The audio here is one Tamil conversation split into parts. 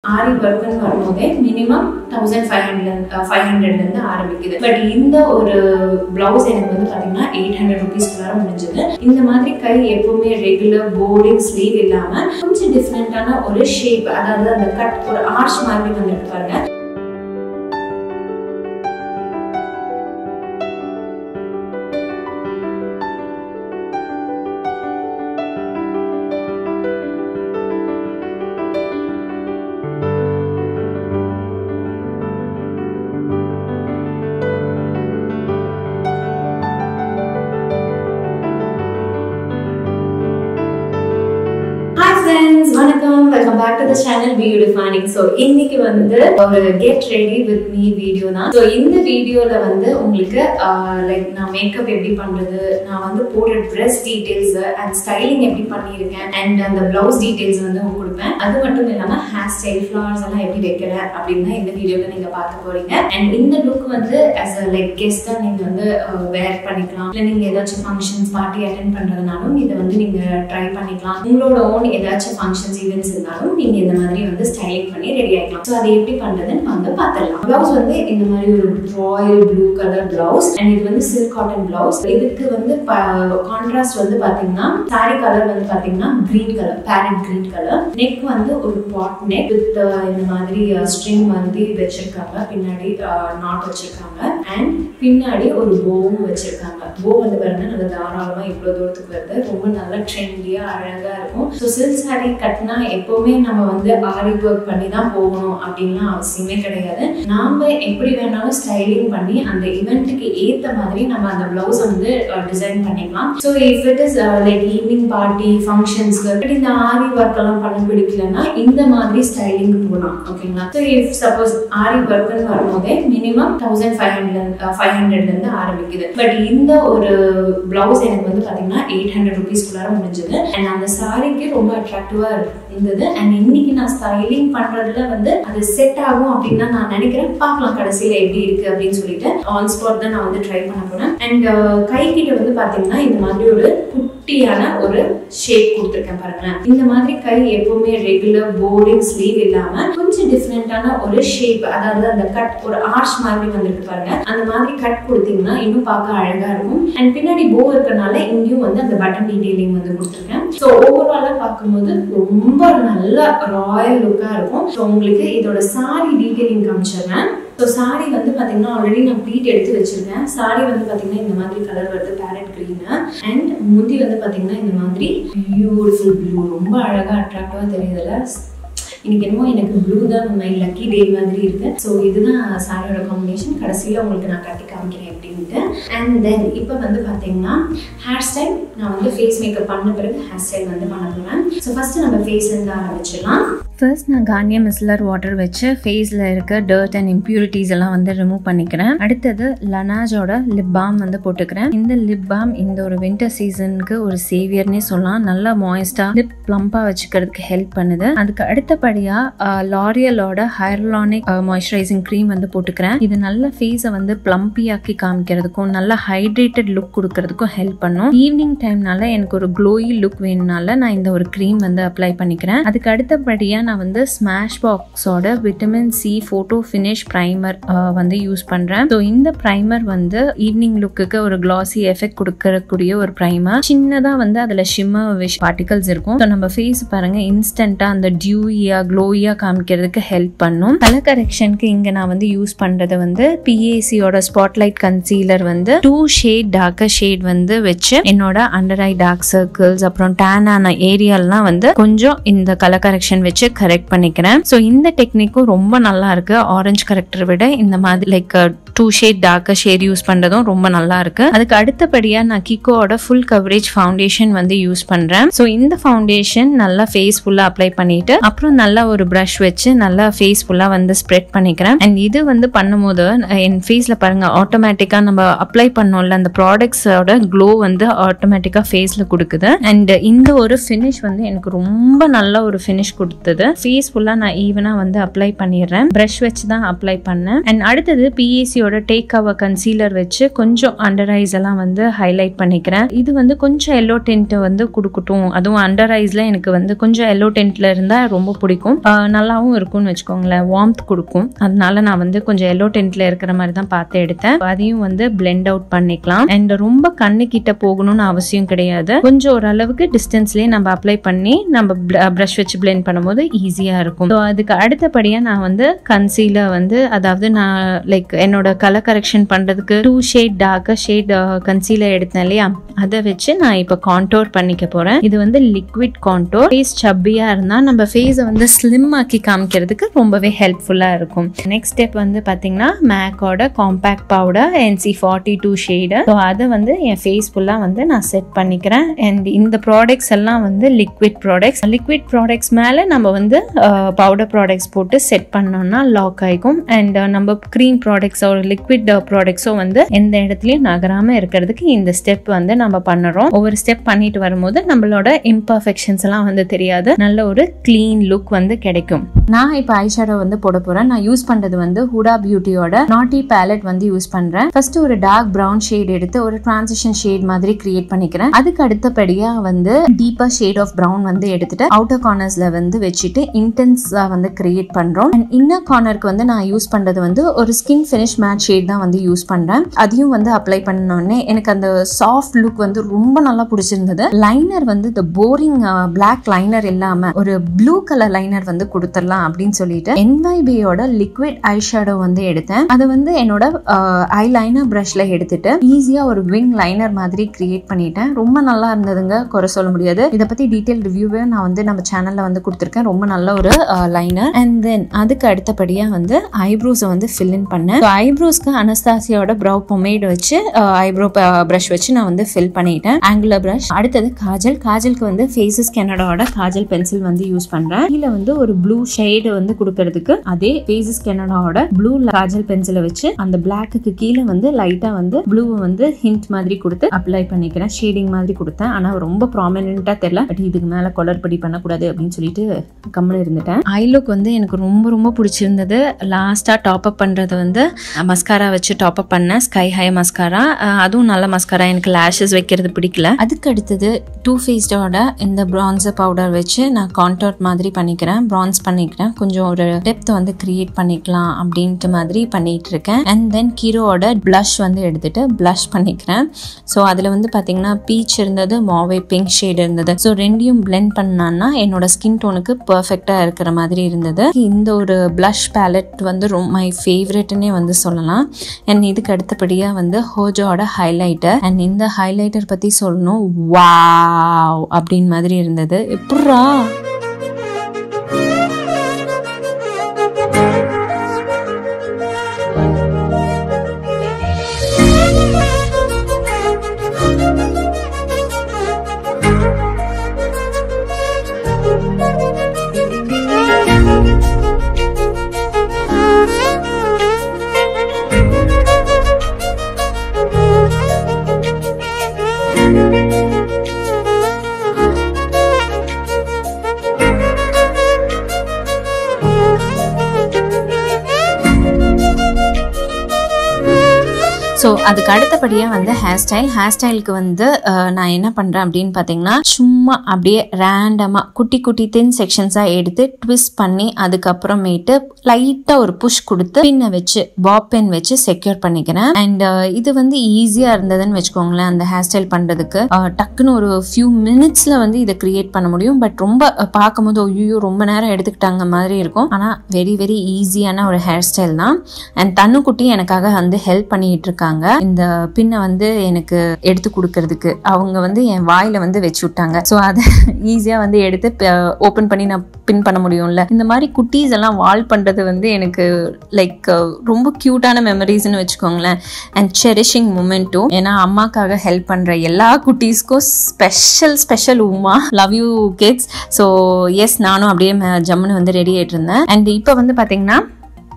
ஆரி ஒர்க்குன்னு வரும்போதே minimum thousand five hundred five ஹண்ட்ரட்லேருந்து ஆரம்பிக்குது பட் இந்த ஒரு பிளவுஸ் எனக்கு வந்து பார்த்தீங்கன்னா எயிட் ஹண்ட்ரட் ருபீஸ்க்குள்ளார முடிஞ்சது இந்த மாதிரி கை எப்பவுமே ரெகுலர் போரிங் ஸ்லீவ் இல்லாமல் கொஞ்சம் டிஃப்ரெண்ட்டான ஒரு ஷேப் அதாவது அந்த கட் ஒரு ஆர்ச் மாதிரி வந்துருக்கு பாருங்க ஹாய் ஃப்ரெண்ட்ஸ் வணக்கம் welcome back to the channel beautifying so இன்னைக்கு வந்து ஒரு get ready with me video தான் ஸோ இந்த வீடியோல வந்து உங்களுக்கு லைக் நான் மேக்கப் எப்படி பண்றது நான் வந்து போடுற ட்ரெஸ் டீடைல்ஸ் அண்ட் ஸ்டைலிங் எப்படி பண்ணியிருக்கேன் அண்ட் அந்த பிளவுஸ் டீடைல்ஸ் வந்து உங்களுக்கு கொடுப்பேன் அது மட்டும் இல்லாம ஹேர் ஸ்டைல் ஃபிளவர்ஸ் எல்லாம் எப்படி வைக்கிறேன் அப்படின்னு தான் இந்த வீடியோல நீங்க பார்க்க போறீங்க அண்ட் இந்த லுக் வந்து as a லைக் கெஸ்டா நீங்க வந்து வேர் பண்ணிக்கலாம் இல்லை நீங்க ஏதாச்சும் ஃபங்க்ஷன்ஸ் பார்ட்டி அட்டென்ட் பண்றதுனாலும் இதை வந்து நீங்க ட்ரை பண்ணிக்கலாம் உங்களோட ஓன் ஏதாச்சும் ஃபங்க்ஷன்ஸ் ஈவெண்ட்ஸ் இருந்தாலும் நீங்க இந்த மாதிரி வந்து ஸ்டைலிங் பண்ணி ரெடி ஆகிக்கலாம் ஸோ அதை எப்படி பண்றதுன்னு வந்து பார்த்துடலாம் பிளவுஸ் வந்து இந்த மாதிரி ஒரு royal blue colour blouse and இது வந்து சில்க் காட்டன் பிளவுஸ் இதுக்கு வந்து கான்ட்ராஸ்ட் வந்து பாத்தீங்கன்னா சாரி கலர் வந்து பாத்தீங்கன்னா green colour parrot green colour neck வந்து ஒரு பாட் நெக் வித் இந்த மாதிரி ஸ்ட்ரிங் வந்து வச்சிருக்காங்க பின்னாடி நாட் வச்சிருக்காங்க அண்ட் பின்னாடி ஒரு போவும் வச்சிருக்காங்க போ வந்து பாருங்க நல்ல தாராளமா இவ்வளவு தூரத்துக்கு வருது ரொம்ப நல்லா ட்ரெண்டியா அழகா இருக்கும் ஸோ சில்க் சாரி கட்டினா எப்பவுமே நம்ம வந்து ஆரி ஒர்க் பண்ணி தான் போகணும் அப்படின்லாம் அவசியமே கிடையாது நாம எப்படி வேணாலும் ஸ்டைலிங் பண்ணி அந்த இவெண்ட்டுக்கு ஏத்த மாதிரி நம்ம அந்த பிளவுஸ் வந்து டிசைன் பண்ணிக்கலாம் so if it is like evening party ஃபங்க்ஷன்ஸ்க்கு இந்த ஆரி ஒர்க் எல்லாம் பண்ண பிடிக்கலன்னா இந்த மாதிரி ஸ்டைலிங் போகலாம் ஓகேங்களா ஸோ இஃப் சப்போஸ் ஆரி ஒர்க்னு வரும்போதே minimum thousand five hundred five ஹண்ட்ரட்லேருந்து ஆரம்பிக்குது பட் இந்த ஒரு பிளவுஸ் எனக்கு வந்து பார்த்தீங்கன்னா எயிட் ஹண்ட்ரட் ருபீஸ்க்குள்ளார முடிஞ்சது அண்ட் அந்த சாரிக்கு ரொம்ப அட்ராக்டிவாக இருந்தது அண்ட் இன்னைக்கு நான் ஸ்டைலிங் பண்ணுறதுல வந்து அது செட் ஆகும் அப்படின்னு தான் நான் நினைக்கிறேன் பார்க்கலாம் கடைசியில் எப்படி இருக்கு அப்படின்னு சொல்லிட்டு ஆன் ஸ்பாட் தான் நான் வந்து ட்ரை பண்ண போறேன் அண்ட் கை கிட்ட வந்து பார்த்தீங்கன்னா இந்த மாதிரி ஒரு குட்டியான ஒரு ஷேப் கொடுத்துருக்கேன் பாருங்களேன் இந்த மாதிரி கை எப்பவுமே ரெகுலர் போரிங் ஸ்லீவ் இல்லாம கொஞ்சம் டிஃப்ரெண்டான ஒரு ஷேப் அதாவது அந்த கட் ஒரு ஆர்ச் மாதிரி வந்திருக்கு பாருங்க அந்த மாதிரி கட் கொடுத்தீங்கன்னா இன்னும் பார்க்க அழகா இருக்கும் அண்ட் பின்னாடி போ இருக்கறனால இங்கேயும் வந்து அந்த பட்டன் டீடைலிங் வந்து கொடுத்துருக்கேன் ஸோ ஓவராலா பார்க்கும்போது ரொம்ப நல்ல ராயல் லுக்கா இருக்கும் ஸோ உங்களுக்கு இதோட சாரி டீடைலிங் காமிச்சிடுறேன் ஸோ சாரி வந்து பார்த்தீங்கன்னா ஆல்ரெடி நான் ப்ளீட் எடுத்து வச்சிருக்கேன் சாரி வந்து பார்த்தீங்கன்னா இந்த மாதிரி கலர் வருது பேரட் க்ரீனு அண்ட் முந்தி வந்து பார்த்தீங்கன்னா இந்த மாதிரி பியூட்டிஃபுல் ப்ளூ ரொம்ப அழகாக அட்ராக்டிவாக தெரியுதுல இன்னைக்கு என்னமோ எனக்கு ப்ளூ தான் மை லக்கி டே மாதிரி இருக்கு ஸோ இதுதான் சாரியோட காம்பினேஷன் கடைசியில் உங்களுக்கு நான் கட்டி காமிக்கிறேன் எப்படின்ட்டு அண்ட் தென் இப்போ வந்து பார்த்தீங்கன்னா ஹேர் ஸ்டைல் நான் வந்து ஃபேஸ் மேக்கப் பண்ண பிறகு ஹேர் ஸ்டைல் வந்து பண்ண போகிறேன் ஸோ ஃபஸ்ட்டு நம்ம ஃபேஸ்லேருந்து ஆரம்பிச்சிடலாம் ஃபர்ஸ்ட் நான் கார்னியா மிஸ்லர் வாட்டர் வச்சு ஃபேஸில் இருக்க டர்ட் அண்ட் இம்ப்யூரிட்டிஸ் எல்லாம் வந்து ரிமூவ் பண்ணிக்கிறேன் அடுத்தது லனாஜோட லிப் பாம் வந்து போட்டுக்கிறேன் இந்த லிப் பாம் இந்த ஒரு வின்டர் சீசனுக்கு ஒரு சேவியர்னே சொல்லலாம் நல்லா மாய்ஸ்டாக லிப் ப்ளம்பாக வச்சுக்கிறதுக்கு ஹெல்ப் பண்ணுது அதுக்கு அடுத்தபடியாக லாரியலோட ஹைரலானிக் மாய்ஸ்சரைசிங் க்ரீம் வந்து போட்டுக்கிறேன் இது நல்ல ஃபேஸை வந்து ப்ளம்பியாக்கி காமிக்கிறதுக்கும் நல்ல ஹைட்ரேட்டட் லுக் கொடுக்கறதுக்கும் ஹெல்ப் பண்ணும் ஈவினிங் டைம்னால எனக்கு ஒரு க்ளோயி லுக் வேணுனால நான் இந்த ஒரு க்ரீம் வந்து அப்ளை பண்ணிக்கிறேன் அதுக்கு அடுத்தபடியாக நான் வந்து ஸ்மாஷ் பாக்ஸோட vitamin C photo finish primer வந்து யூஸ் பண்ணுறேன் ஸோ இந்த ப்ரைமர் வந்து ஈவினிங் லுக்குக்கு ஒரு கிளாசி எஃபெக்ட் கொடுக்கறக்கூடிய ஒரு ப்ரைமர் சின்னதாக வந்து அதில் ஷிம்மர் விஷ் பார்ட்டிகல்ஸ் இருக்கும் ஸோ நம்ம ஃபேஸ் பாருங்க இன்ஸ்டண்ட்டாக அந்த டியூயா க்ளோயா காமிக்கிறதுக்கு ஹெல்ப் பண்ணும் கலர் கரெக்ஷனுக்கு இங்கே நான் வந்து யூஸ் பண்ணுறது வந்து பிஏசியோட ஸ்பாட்லைட் கன்சீலர் வந்து டூ ஷேட் டார்க்கர் ஷேட் வந்து வச்சு என்னோட அண்டர் ஐ டார்க் சர்க்கிள்ஸ் அப்புறம் டேன் ஆன ஏரியாலாம் வந்து கொஞ்சம் இந்த கலர் கரெக்ஷன் வச்சு கரெக்ட் பண்ணிக்கிறேன் ஸோ இந்த டெக்னிக்கும் ரொம்ப நல்லா இருக்கு ஆரஞ்சு கரெக்டரை விட இந்த மாதிரி like two shade darker shade use பண்ணுறதும் ரொம்ப நல்லா இருக்கு அதுக்கு அடுத்தபடியாக நான் கிக்கோட ஃபுல் கவரேஜ் ஃபவுண்டேஷன் வந்து யூஸ் பண்ணுறேன் ஸோ இந்த ஃபவுண்டேஷன் நல்லா ஃபேஸ் ஃபுல்லாக அப்ளை பண்ணிட்டு அப்புறம் நல்லா ஒரு ப்ரஷ் வச்சு நல்லா ஃபேஸ் ஃபுல்லாக வந்து ஸ்ப்ரெட் பண்ணிக்கிறேன் அண்ட் இது வந்து பண்ணும்போது என் ஃபேஸில் பாருங்க ஆட்டோமேட்டிக்காக நம்ம அப்ளை பண்ணோம்ல அந்த ப்ராடக்ட்ஸோட க்ளோ வந்து ஆட்டோமேட்டிக்காக ஃபேஸில் கொடுக்குது அண்ட் இந்த ஒரு ஃபினிஷ் வந்து எனக்கு ரொம்ப நல்ல ஒரு ஃபினிஷ் கொடுத்தது ஃபேஸ் ஃபுல்லாக நான் ஈவனாக வந்து அப்ளை பண்ணிடுறேன் ப்ரஷ் வச்சு தான் அப்ளை பண்ணேன் அண்ட் அடுத்தது பிஏசியோட டேக் கவர் கன்சீலர் வச்சு கொஞ்சம் அண்டர் ஐஸ் எல்லாம் வந்து ஹைலைட் பண்ணிக்கிறேன் இது வந்து கொஞ்சம் எல்லோ டென்ட் வந்து கொடுக்கட்டும் அதுவும் அண்டர் ஐஸ்ல எனக்கு வந்து கொஞ்சம் எல்லோ டென்ட்ல இருந்தால் ரொம்ப பிடிக்கும் ஆஹ் நல்லாவும் இருக்கும்னு வச்சுக்கோங்களேன் வார்ம்த் கொடுக்கும் அதனால நான் வந்து கொஞ்சம் எல்லோ டென்ட்ல இருக்கிற மாதிரி தான் பார்த்து எடுத்தேன் அதையும் வந்து பிளெண்ட் அவுட் பண்ணிக்கலாம் அண்ட் ரொம்ப கண்ணு கிட்ட போகணும்னு அவசியம் கிடையாது கொஞ்சம் ஓரளவுக்கு டிஸ்டன்ஸ்லயே நம்ம அப்ளை பண்ணி நம்ம ப்ரஷ் வச்சு பிளெண்ட் பண்ணும்போது ஈஸியா இருக்கும் ஸோ அதுக்கு அடுத்தபடியா நான் வந்து கன்சீலர் வந்து அதாவது நான் லைக் என்னோட கலர் கரெக்ஷன் பண்றதுக்கு two shade darker shade concealer எடுத்தேன் இல்லையா அதை வச்சு நான் இப்போ கான்டோர் பண்ணிக்க போறேன் இது வந்து லிக்விட் கான்டோர் ஃபேஸ் சப்பியா இருந்தா நம்ம ஃபேஸை வந்து ஸ்லிம் ஆக்கி காமிக்கிறதுக்கு ரொம்பவே ஹெல்ப்ஃபுல்லா இருக்கும் நெக்ஸ்ட் ஸ்டெப் வந்து பாத்தீங்கன்னா மேக்கோட compact powder NC forty two shade so அதை வந்து என் ஃபேஸ் ஃபுல்லாக வந்து நான் செட் பண்ணிக்கிறேன் அண்ட் இந்த ப்ராடக்ட்ஸ் எல்லாம் வந்து லிக்விட் ப்ராடக்ட்ஸ் லிக்விட் ப்ராடக்ட்ஸ் மேலே நம்ம வந்து பவுடர் ப்ராடக்ட்ஸ் போட்டு செட் பண்ணோம்னா லாக் ஆகிக்கும் அண்ட் நம்ம க்ரீம் ப்ராடக்ட்ஸோ ஒரு லிக்விட் ப்ராடக்ட்ஸோ வந்து எந்த இடத்துலையும் நகராமல் இருக்கிறதுக்கு இந்த ஸ்டெப் வந்து நம்ம பண்ணுறோம் ஒவ்வொரு ஸ்டெப் பண்ணிட்டு வரும்போது நம்மளோட இம்பர்ஃபெக்ஷன்ஸ் எல்லாம் வந்து தெரியாது நல்ல ஒரு க்ளீன் லுக் வந்து கிடைக்கும் நான் இப்போ ஐஷேடோ வந்து போட போகிறேன் நான் யூஸ் பண்ணுறது வந்து ஹுடா பியூட்டியோட நாட்டி பேலட் வந்து யூஸ் பண்ணுறேன் ஃபர்ஸ்ட் ஒரு டார்க் ப்ரௌன் ஷேட் எடுத்து ஒரு டிரான்சிஷன் ஷேட் மாதிரி கிரியேட் பண்ணிக்கிறேன் அதுக்கு அடுத்தபடியா வந்து டீப்பர் ஷேட் ஆஃப் ப்ரௌன் வந்து எடுத்துட்டு அவுட்டர் கார்னர்ஸ்ல வந்து வச்சுட்டு இன்டென்ஸா வந்து கிரியேட் பண்றோம் அண்ட் இன்னர் கார்னருக்கு வந்து நான் யூஸ் பண்றது வந்து ஒரு ஸ்கின் ஃபினிஷ் மேட் ஷேட் தான் வந்து யூஸ் பண்றேன் அதையும் வந்து அப்ளை பண்ணோடனே எனக்கு அந்த சாஃப்ட் லுக் வந்து ரொம்ப நல்லா பிடிச்சிருந்தது லைனர் வந்து இந்த போரிங் பிளாக் லைனர் இல்லாம ஒரு ப்ளூ கலர் லைனர் வந்து கொடுத்துடலாம் அப்படின்னு சொல்லிட்டு என்வைபியோட லிக்விட் ஐ ஷேடோ வந்து எடுத்தேன் அதை வந்து என்னோட ஐ லைனர் ப்ரஷ்ல எடுத்துட்டு ஈஸியா ஒரு விங் லைனர் மாதிரி கிரியேட் பண்ணிட்டேன் ரொம்ப நல்லா இருந்ததுங்க குறை சொல்ல முடியாது இதை பத்தி டீடைல் ரிவ்யூவே நான் வந்து நம்ம சேனல்ல வந்து கொடுத்துருக்கேன் ரொம்ப நல்ல ஒரு லைனர் அண்ட் தென் அதுக்கு அடுத்தபடியா வந்து ஐப்ரோஸை வந்து ஃபில் இன் பண்ணேன் ஐப்ரோஸ்க்கு அனஸ்தாசியோட ப்ரௌ பொமேட் வச்சு ஐப்ரோ ப்ரஷ் வச்சு நான் வந்து ஃபில் பண்ணிட்டேன் ஆங்குலர் ப்ரஷ் அடுத்தது காஜல் காஜலுக்கு வந்து ஃபேஸஸ் கெனடாவோட காஜல் பென்சில் வந்து யூஸ் பண்றேன் கீழே வந்து ஒரு ப்ளூ ஷேடு வந்து கொடுக்கறதுக்கு அதே ஃபேஸஸ் கெனடாவோட ப்ளூ காஜல் பென்சிலை வச்சு அந்த பிளாக்குக்கு கீழே வந்து லைட்டா வந்து ப்ளூவை வந்து ஹிண்ட் மாதிரி கொடுத்து அப்ளை பண்ணிக்கிறேன் ஷேடிங் மாதிரி கொடுத்தேன் ஆனா ரொம்ப ப்ராமினென்ட்டா தெரியல பட் இதுக்கு மேல கொலர் படி பண்ணக்கூடாது அப்படின்னு சொல்லிட்டு கம்மல் இருந்துட்டேன் ஐ லுக் வந்து எனக்கு ரொம்ப ரொம்ப பிடிச்சிருந்தது லாஸ்டா டாப் அப் பண்றது வந்து மஸ்காரா வச்சு டாப் அப் பண்ணேன் ஸ்கை ஹை மஸ்காரா அதுவும் நல்ல மஸ்காரா எனக்கு லேஷஸ் வைக்கிறது பிடிக்கல அதுக்கு அடுத்தது டூ ஃபேஸ்டோட இந்த பிரான்சர் பவுடர் வச்சு நான் கான்டாக்ட் மாதிரி பண்ணிக்கிறேன் பிரான்ஸ் பண்ணிக்கிறேன் கொஞ்சம் ஒரு டெப்த் வந்து கிரியேட் பண்ணிக்கலாம் அப்படின்ட்டு மாதிரி பண்ணிட்டு இருக்கேன் அண்ட் தென் கீரோட ப்ளஷ் வந்து எடுத்துட்டு ப்ளஷ் பண்ணிக்கிறேன் ஸோ அதில் வந்து பார்த்தீங்கன்னா பீச் இருந்தது மாவே பிங்க் ஷேட் இருந்தது ஸோ ரெண்டையும் பிளெண்ட் பண்ணான்னா என்னோட ஸ்கின் டோனுக்கு பர்ஃபெக்டாக இருக்கிற மாதிரி இருந்தது இந்த ஒரு ப்ளஷ் பேலட் வந்து ரொம்ப மை ஃபேவரெட்னே வந்து சொல்லலாம் அண்ட் இதுக்கு அடுத்தபடியாக வந்து ஹோஜோட ஹைலைட்டர் அண்ட் இந்த ஹைலைட்டர் பற்றி சொல்லணும் வாவ் அப்படின்னு மாதிரி இருந்தது எப்பட்றா ஸோ அதுக்கு அடுத்தபடியாக வந்து ஹேர் ஸ்டைல் ஹேர் ஸ்டைலுக்கு வந்து அஹ், நான் என்ன பண்ணுறேன் அப்படின்னு பார்த்தீங்கன்னா சும்மா அப்படியே ரேண்டமாக குட்டி குட்டி தின் செக்ஷன்ஸாக எடுத்து ட்விஸ்ட் பண்ணி அதுக்கப்புறமேட்டு லைட்டாக ஒரு புஷ் கொடுத்து பின்னை வச்சு பாப் பென் வச்சு செக்யூர் பண்ணிக்கிறேன் அண்ட் இது வந்து ஈஸியாக இருந்ததுன்னு வச்சுக்கோங்களேன் அந்த ஹேர் ஸ்டைல் பண்ணுறதுக்கு டக்குன்னு ஒரு ஃபியூ மினிட்ஸில் வந்து இதை கிரியேட் பண்ண முடியும் பட் ரொம்ப அஹ், பார்க்கும்போது ஐயோ ரொம்ப நேரம் எடுத்துக்கிட்டாங்க மாதிரி இருக்கும் ஆனால் வெரி வெரி ஈஸியான ஒரு ஹேர் ஸ்டைல் தான் அண்ட் தன்னுக்குட்டி எனக்காக வந்து ஹெல்ப் பண்ணிட்டு இருக்காங்க இந்த பின்னை வந்து எனக்கு எடுத்து கொடுக்கறதுக்கு அவங்க வந்து என் வாயில வந்து வச்சு விட்டாங்க ஸோ அதை ஈஸியா வந்து எடுத்து ஓப்பன் பண்ணி நான் பின் பண்ண முடியும்ல இந்த மாதிரி குட்டீஸ் எல்லாம் வால் பண்றது வந்து எனக்கு லைக் ரொம்ப கியூட்டான மெமரிஸ்னு வச்சுக்கோங்களேன் அண்ட் செரிஷிங் மூமெண்ட்டும் ஏன்னா அம்மாக்காக ஹெல்ப் பண்ற எல்லா குட்டீஸ்க்கும் special special Uma love you kids so yes நானும் அப்படியே ம- ஜம்முன்னு வந்து ரெடி ஆயிட்டு இருந்தேன் அண்ட் இப்போ வந்து பாத்தீங்கன்னா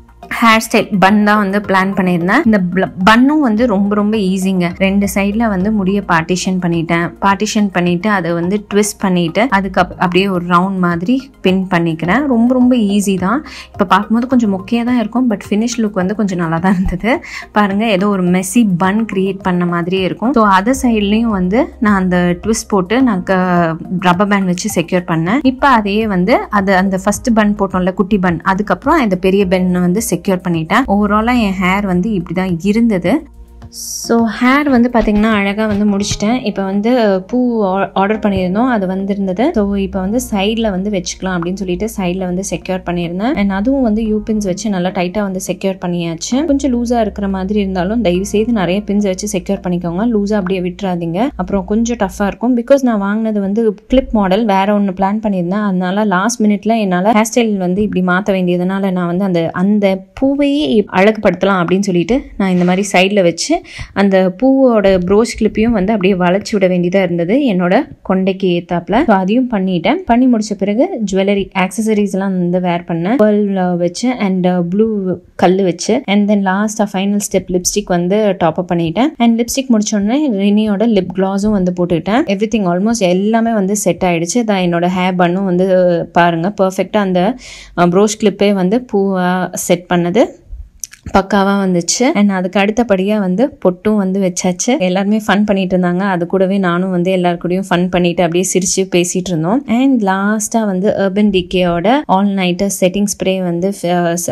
ஹேர் ஸ்டைல் பன் தான் வந்து பிளான் பண்ணியிருந்தேன் இந்த பன்னும் வந்து ரொம்ப ரொம்ப ஈஸிங்க ரெண்டு சைடில் வந்து முடிய பார்ட்டிஷன் பண்ணிட்டேன் பார்ட்டிஷன் பண்ணிட்டு அதை வந்து ட்விஸ்ட் பண்ணிட்டு அதுக்கு அப்- அப்படியே ஒரு ரவுண்ட் மாதிரி பின் பண்ணிக்கிறேன் ரொம்ப ரொம்ப ஈஸி தான் இப்போ பார்க்கும்போது கொஞ்சம் மொக்கையாக தான் இருக்கும் பட் ஃபினிஷ் லுக் வந்து கொஞ்சம் நல்லா தான் இருந்தது பாருங்க ஏதோ ஒரு மெஸ்ஸி பன் கிரியேட் பண்ண மாதிரியே இருக்கும் ஸோ அதர் சைட்லேயும் வந்து நான் அந்த ட்விஸ்ட் போட்டு நான் ரப்பர் பேண்ட் வச்சு செக்யூர் பண்ணேன் இப்போ அதையே வந்து அது அந்த ஃபர்ஸ்ட் பன் போட்டோம்ல குட்டி பன் அதுக்கப்புறம் இந்த பெரிய பன் வந்து செக்யூர் பண்ணிட்டேன் ஓவராலாக என் ஹேர் வந்து இப்படி தான் இருந்தது ஸோ ஹேர் வந்து பார்த்தீங்கன்னா அழகாக வந்து முடிச்சிட்டேன் இப்போ வந்து பூ ஆர்டர் பண்ணியிருந்தோம் அது வந்திருந்தது ஸோ இப்போ வந்து சைடில் வந்து வச்சுக்கலாம் அப்படின்னு சொல்லிட்டு சைடில் வந்து செக்யூர் பண்ணியிருந்தேன் அண்ட் அதுவும் வந்து யூ பின்ஸ் வச்சு நல்லா டைட்டாக வந்து செக்யூர் பண்ணியாச்சு கொஞ்சம் லூஸாக இருக்கிற மாதிரி இருந்தாலும் தயவு செய்து நிறைய பின்ஸ் வச்சு செக்யூர் பண்ணிக்கோங்க லூஸாக அப்படியே விட்டுறாதீங்க அப்புறம் கொஞ்சம் டஃப்பாக இருக்கும் பிகாஸ் நான் வாங்கினது வந்து கிளிப் மாடல் வேற ஒன்று பிளான் பண்ணியிருந்தேன் அதனால லாஸ்ட் மினிட்ல என்னால் ஹேர் ஸ்டைல் வந்து இப்படி மாற்ற வேண்டியதுனால நான் வந்து அந்த அந்த பூவையே அழகுபடுத்தலாம் அப்படின்னு சொல்லிட்டு நான் இந்த மாதிரி சைடில் வச்சு அந்த பூவோட ப்ரோச் கிளிப்பையும் வந்து அப்படியே வளைச்சி விட வேண்டியதாக இருந்தது என்னோட கொண்டைக்கு ஏத்தாப்புல ஸோ அதையும் பண்ணிட்டேன் பண்ணி முடிச்ச பிறகு ஜுவல்லரி ஆக்சசரிஸ்லாம் வந்து வேர் பண்ணேன் பேர்ல் வச்சு அண்ட் ப்ளூ கல் வச்சு அண்ட் தென் லாஸ்ட்டாக ஃபைனல் ஸ்டெப் லிப்ஸ்டிக் வந்து டாப் அப் பண்ணிட்டேன் அண்ட் லிப்ஸ்டிக் முடிச்சோடனே ரினியோட லிப் கிளாஸும் வந்து போட்டுக்கிட்டேன் எவ்ரி திங் ஆல்மோஸ்ட் எல்லாமே வந்து செட் ஆயிடுச்சு தான் என்னோட ஹேர் பண்ணும் வந்து பாருங்க பர்ஃபெக்டாக அந்த ப்ரோஷ் கிளிப்பே வந்து பூவாக செட் பண்ணது பக்காவாக வந்துச்சு அண்ட் அதுக்கு அடுத்தபடியாக வந்து பொட்டும் வந்து வச்சாச்சு எல்லாருமே ஃபன் பண்ணிட்டு இருந்தாங்க அது கூடவே நானும் வந்து எல்லாரு கூடயும் ஃபன் பண்ணிட்டு அப்படியே சிரிச்சு பேசிட்டு இருந்தோம் அண்ட் லாஸ்ட்டாக வந்து அர்பன் டிகேயோட ஆல் நைட்டர் செட்டிங் ஸ்ப்ரே வந்து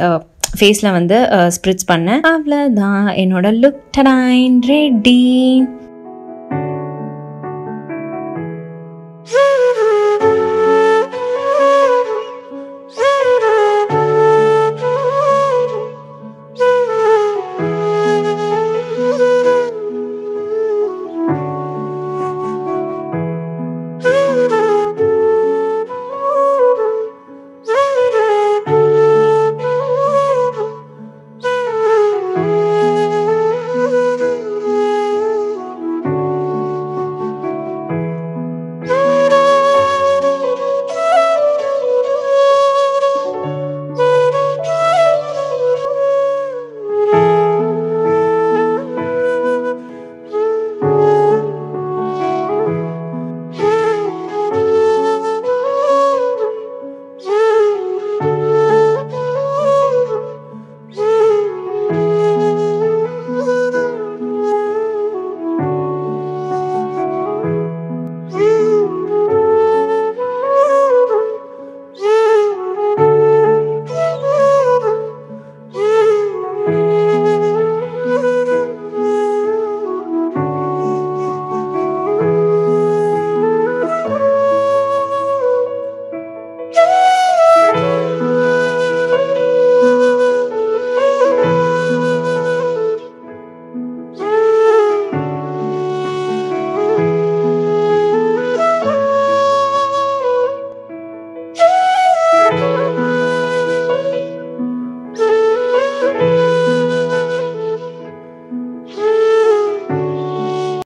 ஃபேஸில் வந்து ஸ்ப்ரிட்ஸ் பண்ணேன் அவ்வளோதான் என்னோட லுக் டடைன் ரெடி